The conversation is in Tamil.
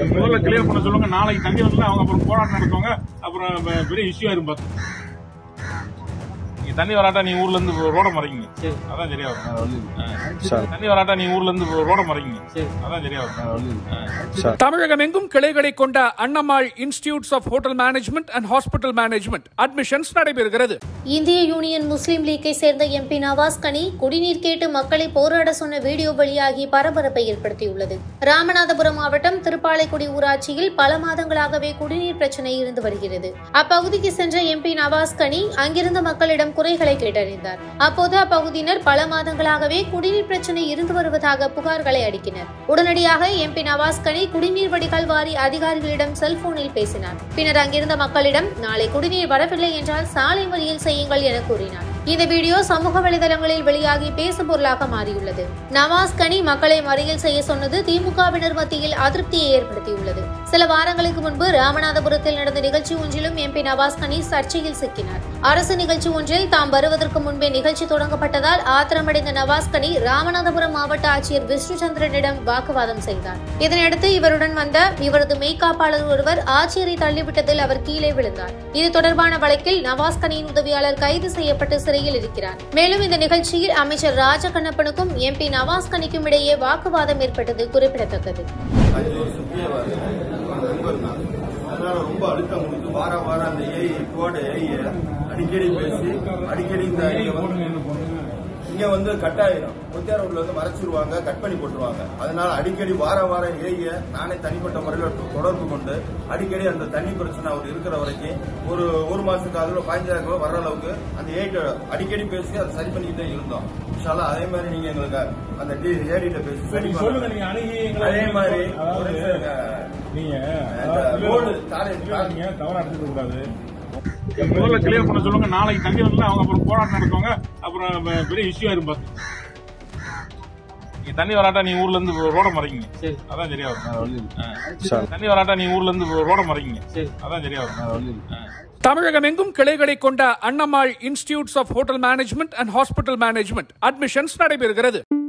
முதல்ல கிளியர் பண்ண சொல்லுங்க நாளைக்கு தண்ணி வரல அவங்க அப்புறம் போராட்டம் நடத்துவாங்க அப்புறம் பெ- பெரிய இஷ்யூ ஆயிரும் பார்த்து நீங்க தண்ணி வராட்டா நீ ஊர்ல இருந்து ரோட மறைங்க அதான் சரியா வரும் ஆ. தண்ணி வராட்டா நீ ஊர்ல இருந்து ரோட மறைங்க அதான் சரியா வரும் ஆ. தமிழகம் எங்கும் கிளைகளை கொண்ட Annammal institutes of hotel management and hospital management admissions நடைபெறுகிறது இந்திய யூனியன் முஸ்லீம் லீக்கை சேர்ந்த எம்பி நவாஸ் கனி குடிநீர் கேட்டு மக்களை போராட சொன்ன வீடியோ வெளியாகி பரபரப்பை ஏற்படுத்தியுள்ளது ராமநாதபுரம் மாவட்டம் திருப்பாலைக்குடி ஊராட்சியில் பல மாதங்களாகவே குடிநீர் பிரச்சனை இருந்து வருகிறது அப்பகுதிக்கு சென்ற எம்பி நவாஸ் கனி அங்கிருந்த மக்களிடம் குறைகளை கேட்டறிந்தார் அப்போது அப்பகுதியினர் பல மாதங்களாகவே குடிநீர் பிரச்சனை இருந்து வருவதாக புகார்களை அளிக்கினர் உடனடியாக எம்பி நவாஸ் கனி குடிநீர் வடிகால் வாரி அதிகாரிகளிடம் செல்போனில் பேசினார் பின்னர் அங்கிருந்த மக்களிடம் நாளை குடிநீர் வரவில்லை என்றால் சாலை மறியல் செய்யுங்கள் என கூறினார் இந்த வீடியோ சமூக வலைதளங்களில் வெளியாகி பேசும் பொருளாக மாறியுள்ளது நவாஸ் கனி மக்களை மறியல் செய்ய சொன்னது திமுகவினர் மத்தியில் அதிருப்தியை ஏற்படுத்தியுள்ளது சில வாரங்களுக்கு முன்பு ராமநாதபுரத்தில் நடந்த நிகழ்ச்சி ஒன்றிலும் எம்பி நவாஸ் கனி சர்ச்சையில் சிக்கினார் அரசு நிகழ்ச்சி ஒன்றில் தாம் வருவதற்கு முன்பே நிகழ்ச்சி தொடங்கப்பட்டதால் ஆத்திரமடைந்த நவாஸ் கனி ராமநாதபுரம் மாவட்ட ஆட்சியர் விஷ்ணுச்சந்திரனிடம் வாக்குவாதம் செய்தார் இதனையடுத்து இவருடன் வந்த இவரது மெய்காப்பாளர் ஒருவர் ஆட்சியரை தள்ளிவிட்டதில் அவர் கீழே விழுந்தார் இது தொடர்பான வழக்கில் நவாஸ் கனியின் உதவியாளர் கைது செய்யப்பட்டு சிறையில் இருக்கிறார் மேலும் இந்த நிகழ்ச்சியில் அமைச்சர் ராஜகண்ணப்பனுக்கும் எம்பி நவாஸ் கனிக்கும் இடையே வாக்குவாதம் ஏற்பட்டது குறிப்பிடத்தக்கது அஞ்சு வருஷத்துலயே நண்பர் தான் அதனால ரொம்ப அழுத்தம் கொடுத்து வார வாரம் அந்த ஏஐ கோட ஏஐ அடிக்கடி பேசி அடிக்கடி இந்த இங்க வந்து இங்க வந்து கட் ஆயிரும் முத்தியார் ரோட்ல வந்து மறைச்சிருவாங்க கட் பண்ணி போட்டுருவாங்க அதனால அடிக்கடி வார வாரம் ஏஐய நானே தனிப்பட்ட முறையில் தொடர்பு கொண்டு அடிக்கடி அந்த தண்ணி பிரச்சனை அவர் இருக்கிற வரைக்கும் ஒரு ஒரு மாசத்துக்கு அதுல பதினஞ்சாயிரம் ரூபாய் வர்ற அளவுக்கு அந்த ஏஐ அடிக்கடி பேசி அதை சரி பண்ணிக்கிட்டே இருந்தோம் இன்ஷால்லா அதே மாதிரி நீங்க எங்களுக்கு அந்த ஏடிட்ட பேசி சரி நீங்க சொல்லுங்க நீங்க அணுகி எங்களை அதே மாதிரி அதாவது ஒரு நிமிஷம் நீங்க அந்த ரோடு தாரை நீங்க தவறா எடுத்துக்க கூடாது முதல்ல கிளியர் பண்ண சொல்லுங்க நாளைக்கு தண்ணி வரல அவங்க அப்புறம் போராட்டம் நடத்துவாங்க அப்புறம் பெ- பெரிய இஷ்யூ ஆயிரும் பார்த்து நீங்க தண்ணி வராட்டா நீ ஊர்ல இருந்து ரோட மறைங்க அதான் சரியா வரும் ஆ. தண்ணி வராட்டா நீ ஊர்ல இருந்து ரோட மறைங்க அதான் சரியா வரும் ஆ. தமிழகம் எங்கும் கிளைகளை கொண்ட Annammal institutes of hotel management and hospital management admissions நடைபெறுகிறது